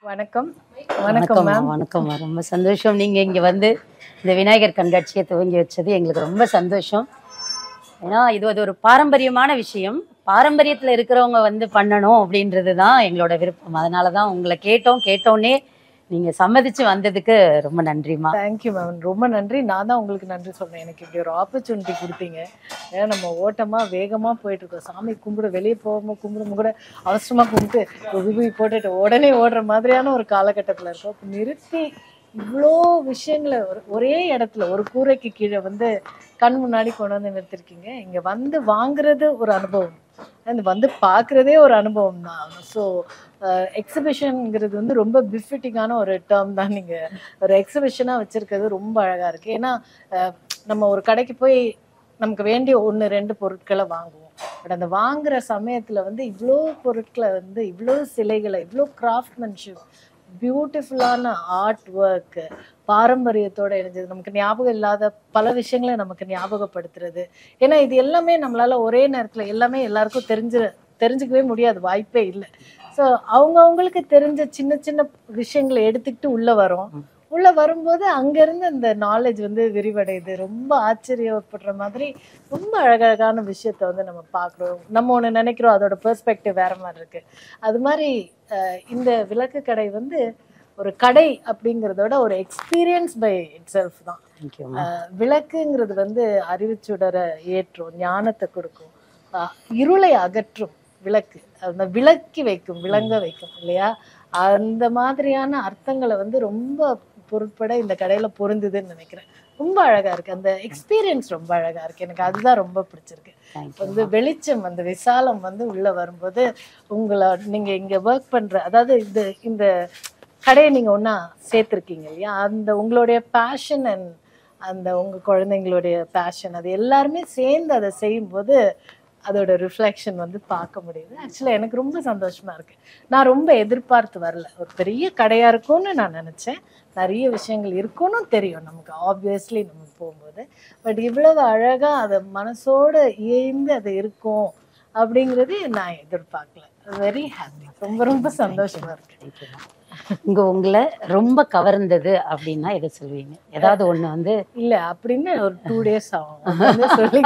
வணக்கம் வணக்கம் வணக்கம் மேம் வணக்கம் ரொம்ப சந்தோஷம் நீங்க இங்க வந்து இந்த விநாயகர் கண்காட்சியை துவங்கி வச்சது எங்களுக்கு ரொம்ப சந்தோஷம் ஏன்னா இது அது ஒரு பாரம்பரியமான விஷயம் பாரம்பரியத்துல இருக்கிறவங்க வந்து பண்ணணும் அப்படின்றது தான் எங்களோட விருப்பம் அதனால தான் உங்களை கேட்டோம் கேட்டோன்னே நீங்க சம்மதிச்சு வந்ததுக்கு ரொம்ப நன்றிமா தேங்க்யூ மேம் ரொம்ப நன்றி நான் தான் உங்களுக்கு நன்றி சொல்றேன் எனக்கு இப்படி ஒரு ஆப்பர்ச்சுனிட்டி கொடுத்தீங்க ஏன்னா நம்ம ஓட்டமா வேகமா போயிட்டு இருக்கோம் சாமி கும்பிட வெளியே போகாம கும்பிடும் கூட அவசரமா கும்பிட்டு விபூதி போட்டுட்டு உடனே ஓடுற மாதிரியான ஒரு காலகட்டத்துல இருக்கோம் அப்ப நிறுத்தி இவ்வளோ விஷயங்களை ஒரு ஒரே இடத்துல ஒரு கூரைக்கு கீழே வந்து கண் முன்னாடி கொண்டு வந்து நிறுத்திருக்கீங்க இங்க வந்து வாங்குறது ஒரு அனுபவம் அந்த வந்து பார்க்குறதே ஒரு அனுபவம் தான் ஸோ எக்ஸிபிஷனுங்கிறது வந்து ரொம்ப பிஃபிட்டிங்கான ஒரு டேர்ம் தான் நீங்கள் ஒரு எக்ஸிபிஷனாக வச்சுருக்கிறது ரொம்ப அழகாக இருக்குது ஏன்னா அஹ், நம்ம ஒரு கடைக்கு போய் நமக்கு வேண்டிய ஒன்று ரெண்டு பொருட்களை வாங்குவோம் பட் அந்த வாங்குற சமயத்தில் வந்து இவ்வளோ பொருட்களை வந்து இவ்வளோ சிலைகளை இவ்வளோ கிராஃப்ட்மேன்ஷிப் பியூட்டிஃபுல்லான ஆர்ட் ஒர்க்கு பாரம்பரியத்தோட இணைஞ்சது நமக்கு ஞாபகம் இல்லாத பல விஷயங்களை நமக்கு ஞாபகப்படுத்துறது ஏன்னா இது எல்லாமே நம்மளால ஒரே நேரத்தில் எல்லாமே எல்லாருக்கும் தெரிஞ்சு தெரிஞ்சுக்கவே முடியாது வாய்ப்பே இல்லை ஸோ அவங்கவுங்களுக்கு தெரிஞ்ச சின்ன சின்ன விஷயங்களை எடுத்துக்கிட்டு உள்ள வரோம் உள்ள வரும்போது அங்கிருந்து அந்த நாலேஜ் வந்து விரிவடையுது ரொம்ப ஆச்சரியப்படுற மாதிரி ரொம்ப அழகழகான விஷயத்த வந்து நம்ம பார்க்குறோம் நம்ம ஒன்று நினைக்கிறோம் அதோட பெர்ஸ்பெக்டிவ் வேற மாதிரி இருக்கு அது மாதிரி அஹ், இந்த விளக்கு கடை வந்து ஒரு கடை அப்படிங்கிறதோட ஒரு எக்ஸ்பீரியன்ஸ் பை இட் செல்ஃப் தான் தேங்க்யூமா அஹ் விளக்குங்கிறது வந்து அறிவுச்சுடரை ஏற்றும் ஞானத்தை கொடுக்கும் அஹ் இருளை அகற்றும் விளக்கு அந்த விளக்கி வைக்கும் விளங்க வைக்கும் இல்லையா அந்த மாதிரியான அர்த்தங்களை வந்து ரொம்ப பொருட்பட இந்த கடையில பொருந்துதுன்னு நினைக்கிறேன் ரொம்ப அழகா இருக்கு அந்த எக்ஸ்பீரியன்ஸ் ரொம்ப அழகா இருக்கு எனக்கு அதுதான் ரொம்ப பிடிச்சிருக்கு தேங்க்யூ வந்து வெளிச்சம் அந்த விசாலம் வந்து உள்ள வரும்போது உங்களை நீங்க இங்க ஒர்க் பண்ற அதாவது இந்த இந்த கடையை நீங்க ஒண்ணா சேர்த்துருக்கீங்க இல்லையா அந்த உங்களுடைய பேஷன் அண்ட் அந்த உங்க குழந்தைங்களுடைய பேஷன் அது எல்லாருமே சேர்ந்து அதை செய்யும்போது அதோட ரிஃப்ளெக்ஷன் வந்து பார்க்க முடியுது ஆக்சுவலாக எனக்கு ரொம்ப சந்தோஷமா இருக்கு நான் ரொம்ப எதிர்பார்த்து வரல ஒரு பெரிய கடையா இருக்கும்னு நான் நினைச்சேன் நிறைய விஷயங்கள் இருக்கும்னு தெரியும் நமக்கு ஆப்வியஸ்லி நம்ம போகும்போது பட் இவ்வளவு அழகா அதை மனசோட இயைந்து அது இருக்கும் அப்படிங்கிறது நான் எதிர்பார்க்கல வெரி ஹாப்பி ரொம்ப ரொம்ப சந்தோஷமா இருக்கு தேங்க்யூமா இங்க உங்களை ரொம்ப கவர்ந்தது அப்படின்னா எதை சொல்வீங்க ஏதாவது ஒண்ணு வந்து இல்ல அப்படின்னு ஒரு டூ டேஸ் ஆகும் உட்கார்ந்து சொல்லி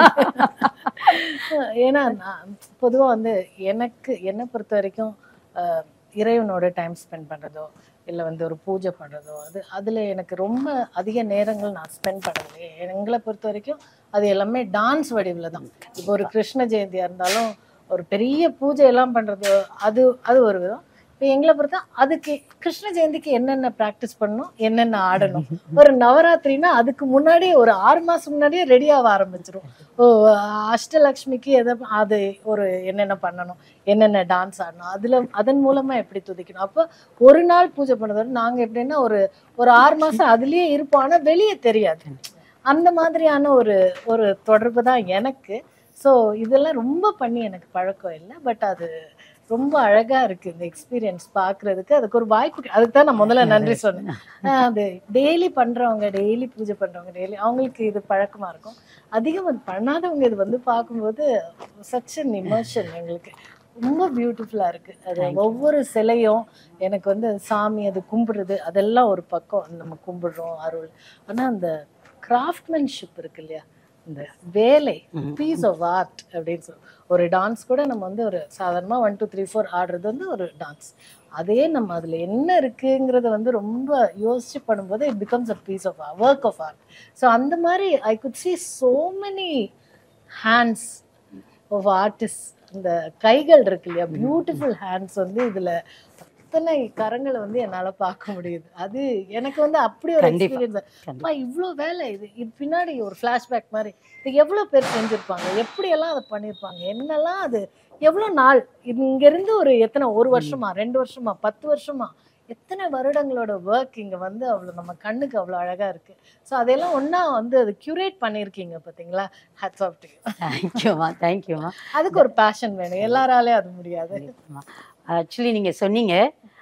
ஏன்னா நான் பொதுவா வந்து எனக்கு என்னை பொறுத்த வரைக்கும் அஹ், இறைவனோட டைம் ஸ்பெண்ட் பண்றதோ இல்லை வந்து ஒரு பூஜை பண்றதோ அது அதுல எனக்கு ரொம்ப அதிக நேரங்கள் நான் ஸ்பெண்ட் பண்ணது எங்களை பொறுத்த வரைக்கும் அது எல்லாமே டான்ஸ் வடிவில் தான் இப்போ ஒரு கிருஷ்ண ஜெயந்தியா இருந்தாலும் ஒரு பெரிய பூஜை எல்லாம் பண்றது அது அது ஒரு விதம் இப்போ எங்களை பொறுத்தா அதுக்கு கிருஷ்ண ஜெயந்திக்கு என்னென்ன ப்ராக்டிஸ் பண்ணணும் என்னென்ன ஆடணும் ஒரு நவராத்திரினா அதுக்கு முன்னாடி ஒரு ஆறு மாசம் முன்னாடியே ரெடி ஆக ஆரம்பிச்சிரும் ஓ அஷ்டலக்ஷ்மிக்கு எதை அது ஒரு என்னென்ன பண்ணணும் என்னென்ன டான்ஸ் ஆடணும் அதுல அதன் மூலமா எப்படி துதிக்கணும் அப்போ ஒரு நாள் பூஜை பண்ணதோட நாங்க எப்படின்னா ஒரு ஒரு ஆறு மாசம் அதுலயே இருப்போம் ஆனா வெளியே தெரியாது அந்த மாதிரியான ஒரு ஒரு தொடர்பு தான் எனக்கு ஸோ இதெல்லாம் ரொம்ப பண்ணி எனக்கு பழக்கம் இல்லை பட் அது ரொம்ப அழகா இருக்கு இந்த எக்ஸ்பீரியன்ஸ் பார்க்கிறதுக்கு அதுக்கு ஒரு வாய்ப்பு கி- அதுக்கு தான் நான் முதல்ல நன்றி சொன்னேன் ஆஹ் அது டெய்லி பண்றவங்க டெய்லி பூஜை பண்றவங்க டெய்லி அவங்களுக்கு இது பழக்கமா இருக்கும் அதிகம் அது பண்ணாதவங்க இது வந்து பார்க்கும்போது சச் அன் இமோஷன் எங்களுக்கு ரொம்ப பியூட்டிஃபுல்லா இருக்கு அது ஒவ்வொரு சிலையும் எனக்கு வந்து அது சாமி அது கும்பிடுறது அதெல்லாம் ஒரு பக்கம் நம்ம கும்பிடுறோம் அருள் ஆனா அந்த கிராஃப்ட்மேன்ஷிப் இருக்கு இல்லையா இந்த வேலை பீஸ் ஆஃப் ஆர்ட் அப்படின்னு சொல்லி ஒரு டான்ஸ் கூட நம்ம வந்து ஒரு சாதாரணமா ஒன் டூ த்ரீ ஃபோர் ஆடுறது வந்து ஒரு டான்ஸ் அதே நம்ம அதுல என்ன இருக்குங்கிறத வந்து ரொம்ப யோசிச்சு பண்ணும்போது it becomes a piece of work of art so அந்த மாதிரி I could see so many hands of artist இந்த கைகள் இருக்கு இல்லையா பியூட்டிஃபுல் ஹேண்ட்ஸ் வந்து இதுல அத்தனை கரங்களை வந்து என்னால பார்க்க முடியுது அது எனக்கு வந்து அப்படி ஒரு கண்டிப்பா. எக்ஸ்பீரியன்ஸ் அப்பா இவ்வளோ வேலை இது இது பின்னாடி ஒரு ஃப்ளாஷ்பேக் மாதிரி இது எவ்வளோ பேர் செஞ்சுருப்பாங்க எப்படியெல்லாம் அதை பண்ணியிருப்பாங்க என்னெல்லாம் அது எவ்வளோ நாள் இது இங்கேருந்து ஒரு எத்தனை ஒரு வருஷமா ரெண்டு வருஷமா பத்து வருஷமா எத்தனை வருடங்களோட ஒர்க் இங்கே வந்து அவ்வளோ நம்ம கண்ணுக்கு அவ்வளோ அழகாக இருக்குது ஸோ அதெல்லாம் ஒன்றா வந்து அது க்யூரேட் பண்ணியிருக்கீங்க பார்த்தீங்களா ஹேட்ஸ் ஆஃப் டு தேங்க்யூமா தேங்க்யூமா அதுக்கு ஒரு பேஷன் வேணும் எல்லாராலையும் அது முடியாது ஆக்சுவலி நீங்க சொன்னீங்க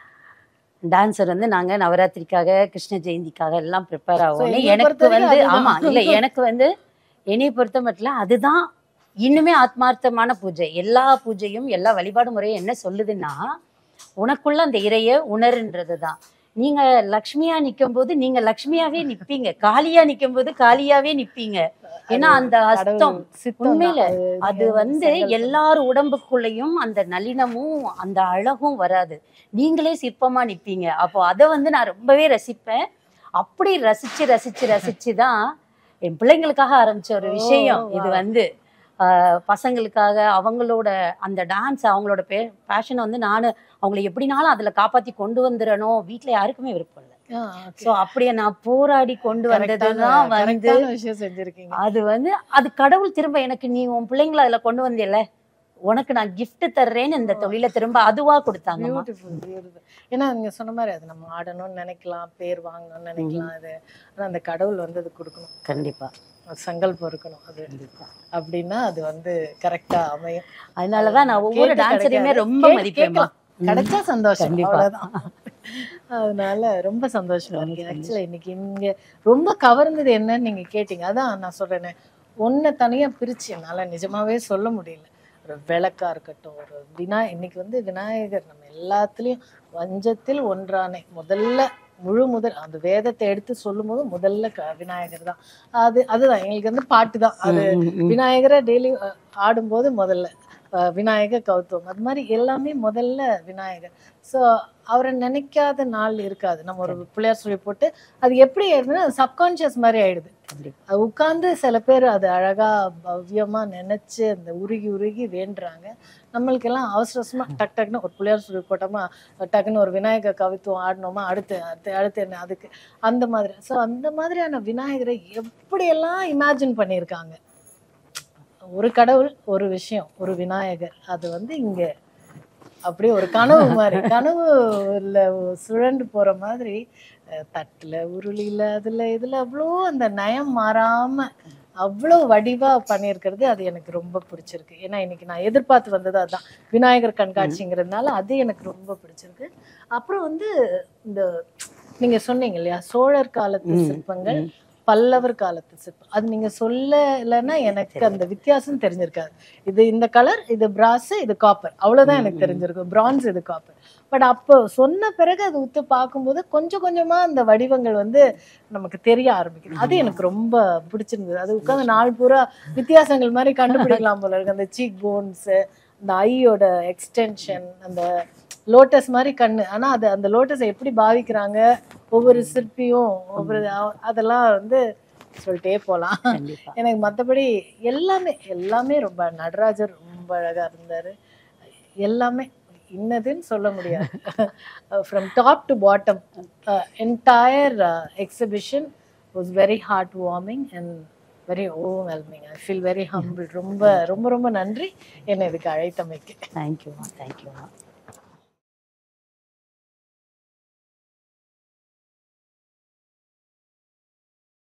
டான்ஸர் வந்து நாங்க நவராத்திரிக்காக கிருஷ்ண ஜெயந்திக்காக எல்லாம் ப்ரிப்பேர் ஆகும் என்னை எனக்கு பொறுத்த வந்து வரைக்கும் ஆமா அதுதான். இல்ல எனக்கு வந்து என்னைய பொறுத்த மட்டும் அதுதான் இன்னுமே ஆத்மார்த்தமான பூஜை எல்லா பூஜையும் எல்லா வழிபாடு முறையும் என்ன சொல்லுதுன்னா உனக்குள்ள அந்த இறைய உணருன்றது தான் நீங்க லக்ஷ்மியா நிக்கும் போது நீங்க லக்ஷ்மியாவே நிப்பீங்க காளியா நிக்கும் போது காளியாவே நிப்பீங்க ஏன்னா அந்த அஸ்தம் சித்தம் தான். உண்மையில அது அது நீங்க வந்து சங்கல்பம். எல்லார் உடம்புக்குள்ளேயும் அந்த நளினமும் அந்த அழகும் வராது நீங்களே சிற்பமா நிப்பீங்க அப்போ அதை வந்து நான் ரொம்பவே ரசிப்பேன் அப்படி ரசிச்சு ரசிச்சு ரசிச்சு தான் என் பிள்ளைங்களுக்காக ஆரம்பிச்ச ஒரு விஷயம் ஓ, இது wow. வந்து ஆஹ், பசங்களுக்காக அவங்களோட அந்த டான்ஸ் அவங்களோட பே பேஷனை வந்து நான் அவங்களை எப்படினாலும் அதுல காப்பாத்தி கொண்டு வந்துடணும் வீட்ல யாருக்குமே விருப்பம் இல்லை ஆ, okay. ஸோ அப்படியே நான் போராடி கொண்டு வந்ததுதான் Correct-ஆன- வந்து correct-ஆன விஷயம் செஞ்சிருக்கீங்க அது வந்து அது கடவுள் திரும்ப எனக்கு நீ உன் பிள்ளைங்களை அதுல கொண்டு வந்தியல உனக்கு நான் gift தர்றேன்னு இந்த தொழில திரும்ப அதுவா கொடுத்தாங்கம்மா பியூட்டிஃபுல் பியூட்டிஃபுல் ஏன்னா நீங்க சொன்ன மாதிரி அது நம்ம ஆடணும்னு நினைக்கலாம் பேர் வாங்கணும்னு நினைக்கலாம் அது ஆனா அந்த கடவுள் வந்து அது கொடுக்கணும் கண்டிப்பா ஒரு சங்கல்பம் இருக்கணும் அது கண்டிப்பா அப்படின்னா அது வந்து கரெக்டா அமையும் அதனாலதான் நான் ஒவ்வொரு கேட்டு டான்ஸரையுமே கிடைக்காது. ரொம்ப கேட்டு மதிப்பேம்மா கேட்கலாம். கிடைச்சா சந்தோஷம் கண்டிப்பா. அவ்வளவுதான் அதனால ரொம்ப சந்தோஷமா இருக்கு ஆக்சுவலா இன்னைக்கு இங்க ரொம்ப கவர்ந்தது என்னன்னு நீங்க கேட்டீங்க அதான் நான் சொல்றேனே ஒன்ன தனியா பிரிச்சு என்னால நிஜமாவே சொல்ல முடியல ஒரு விளக்கா இருக்கட்டும் ஒரு வினா இன்னைக்கு வந்து விநாயகர் நம்ம எல்லாத்துலயும் வஞ்சத்தில் ஒன்றானே முதல்ல முழு முதல் அந்த வேதத்தை எடுத்து சொல்லும்போது முதல்ல க- விநாயகர் தான் அது அதுதான் எங்களுக்கு வந்து பாட்டு தான் அது ம், ம், ம். விநாயகரை டெய்லி ஆடும்போது முதல்ல அஹ், விநாயகர் கௌதம் அது மாதிரி எல்லாமே முதல்ல விநாயகர் ஸோ அவரை நினைக்காத நாள் இருக்காது நம்ம ஒரு பிள்ளையார் சொல்லி போட்டு அது எப்படி ஆயிடுதுன்னா சப்கான்ஷியஸ் மாதிரி ஆயிடுது கண்டிப்பா அது உட்கார்ந்து சில பேர் அது அழகா பவ்யமா நினைச்சு அந்த உருகி உருகி வேண்டுறாங்க நம்மளுக்கெல்லாம் அவசர அவசரமா டக் டக்குன்னு ஒரு பிள்ளையார் சொல்லி போட்டோமா டக்குன்னு ஒரு விநாயகர் கவித்துவம் ஆடினோமா அடுத்து அடுத்து அடுத்து என்ன அதுக்கு அந்த மாதிரி ஸோ அந்த மாதிரியான விநாயகரை எப்படியெல்லாம் இமேஜின் பண்ணியிருக்காங்க ஒரு கடவுள் ஒரு விஷயம் ஒரு விநாயகர் அது வந்து இங்க அப்படியே ஒரு கனவு மாதிரி கனவுல சுழண்டு போற மாதிரி அஹ், தட்டுல உருளியில அதுல இதுல அவ்வளோ அந்த நயம் மாறாம அவ்வளோ வடிவா பண்ணியிருக்கிறது அது எனக்கு ரொம்ப பிடிச்சிருக்கு ஏன்னா இன்னைக்கு நான் எதிர்பார்த்து வந்தது அதான் விநாயகர் கண்காட்சிங்கிறதுனால அது எனக்கு ரொம்ப பிடிச்சிருக்கு அப்புறம் வந்து இந்த நீங்க சொன்னீங்க இல்லையா சோழர் காலத்து ம், சிற்பங்கள் ம். பல்லவர் காலத்து சிற்பம் அது நீங்க சொல்லலைன்னா எனக்கு அந்த வித்தியாசம் தெரிஞ்சிருக்காது இது இந்த கலர் இது பிராஸ் இது காப்பர் அவ்வளவுதான் எனக்கு தெரிஞ்சிருக்கும் பிரான்ஸ் இது காப்பர் பட் அப்போ சொன்ன பிறகு அது உத்து பார்க்கும்போது கொஞ்சம் கொஞ்சமா அந்த வடிவங்கள் வந்து நமக்கு தெரிய ஆரம்பிக்குது அது எனக்கு ரொம்ப பிடிச்சிருந்தது அது உட்காந்து நாள் பூரா வித்தியாசங்கள் மாதிரி கண்டுபிடிக்கலாம் போல இருக்கு அந்த சீக் போன்ஸ் அந்த ஐயோட எக்ஸ்டென்ஷன் அந்த லோட்டஸ் மாதிரி கண்ணு ஆனா அது அந்த லோட்டஸை எப்படி பாவிக்கிறாங்க ஒவ்வொரு சிற்பியும் ஒவ்வொரு அ- அதெல்லாம் வந்து சொல்லிட்டே போலாம் கண்டிப்பா எனக்கு மத்தபடி எல்லாமே எல்லாமே ரொம்ப நடராஜர் ரொம்ப அழகா இருந்தாரு எல்லாமே இன்னதுன்னு சொல்ல முடியாது from top to bottom entire exhibition was very heart warming and very overwhelming I feel very humble ரொம்ப ரொம்ப ரொம்ப நன்றி என்னை இதுக்கு அழைத்தமைக்கு தேங்க்யூமா தேங்க்யூமா